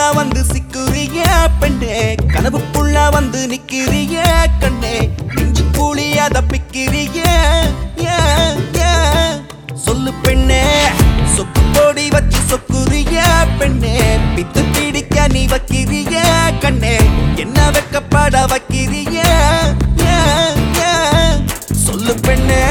வந்து சிக்குறிய பெண்ணே கனவுக்குள்ள வந்து நிக்கிறிய கண்ணே நெஞ்சு கூலியா தப்பிக்கிறிய ஏன், ஏன்? சொல்லு பெண்ணே சொக்கு போடி வச்சு சொக்குறிய பெண்ணே பித்து பிடிக்க நீ வைக்கிறிய கண்ணே என்ன வெக்கப்பட வைக்கிறிய ஏன், ஏன்? சொல்லு பெண்ணே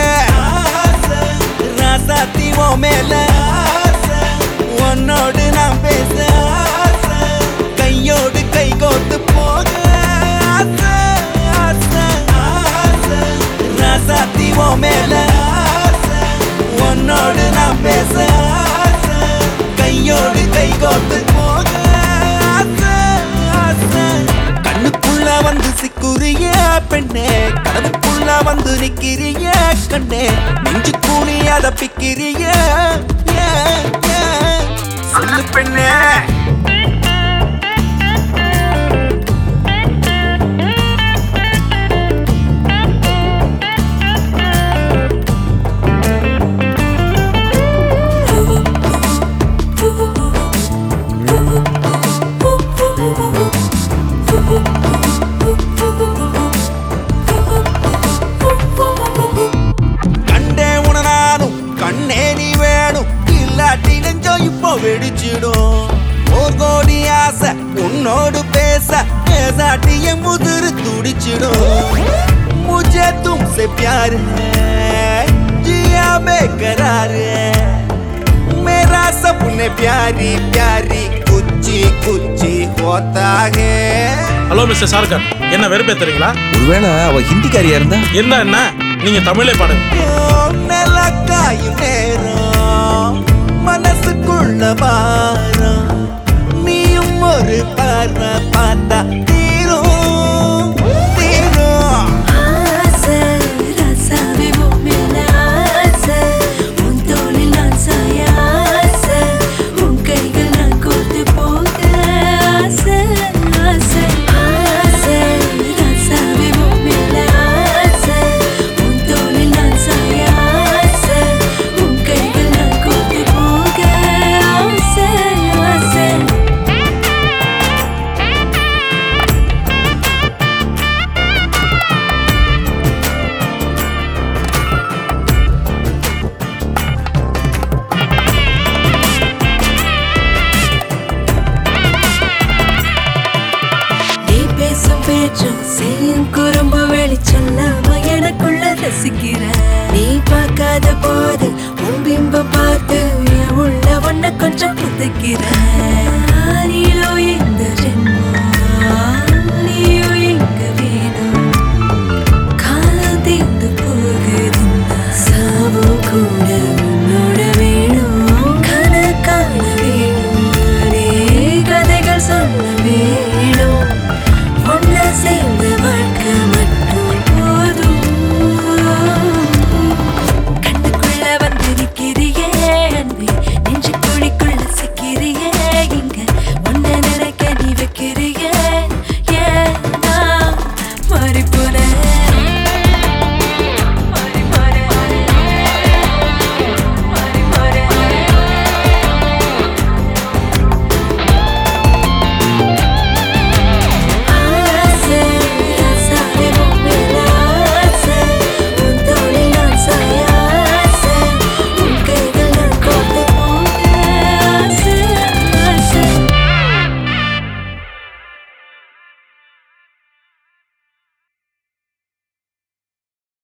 ராசாத்தி ஓ மேல உன்னோடு நான் பேச ஆசை. கையோடு கை கோத்து போக ஆசை, ஆசை, ஆசை. ராசாத்தி ஓ மேல ஆசை. உன்னோடு நான் பேச ஆசை. கையோடு கை கோத்து போக ஆசை, ஆசை. கண்ணுக்குள்ள வந்து சிக்குறிய பெண்ணே கனவுக்குள்ள வந்து நிக்கிறிய கண்ணே நெஞ்சு கூலி அத பிக்கிறிய ஏன், ஏன்? சொல்லு பெண்ணே கண்டே உன நானும் கண்ணே நீ வேணும் இல்லாட்டி நெஞ்சம் இப்போ வெடிச்சிடும் ஒரு கோடி ஆசை உன்னோடு பேச பேசாட்டி என் முதிரு துடிச்சிடும் मुझे तुमसे प्यार है जिया बेकरार है मेरा सपने प्यारी प्यारी कुची कुची होता है ஹலோ மிஸ்டர் சார்கர் என்ன வெறுப்பேத்துறீங்களா ஒருவேளை அவ ஹிந்திக்காரியா இருந்தா இருந்தா என்ன நீங்க தமிழே பாடுங்க நிலக்காயும் நேரம் மனசுக்குள்ள வாரம் நீயும் ஒரு பார்வை பார்த்தா தீரும் தீரும் ஆசை ராசாவே உன் மேல ஆசை உன் தோளில் நான் சாய ஆசை உன் கைகள் நான் கோர்த்து போக ஆசை ஆசை ஆசை ராசாவே உன் மேல ஆசை உன் தோளில் நான் சாய ஆசை உன் கைகள் நான் கோர்த்து போக ஆசை ஆசை நீ பேசும் பேச்சும் செய்யும் குறும்பு வெளிச்சொல்லாம எனக்குள்ள ரசிக்கிற நீ பார்க்காத போது உன் பிம்பம் பார்த்து என் உள்ள ஒன்ன கொஞ்சம் புதுக்கிற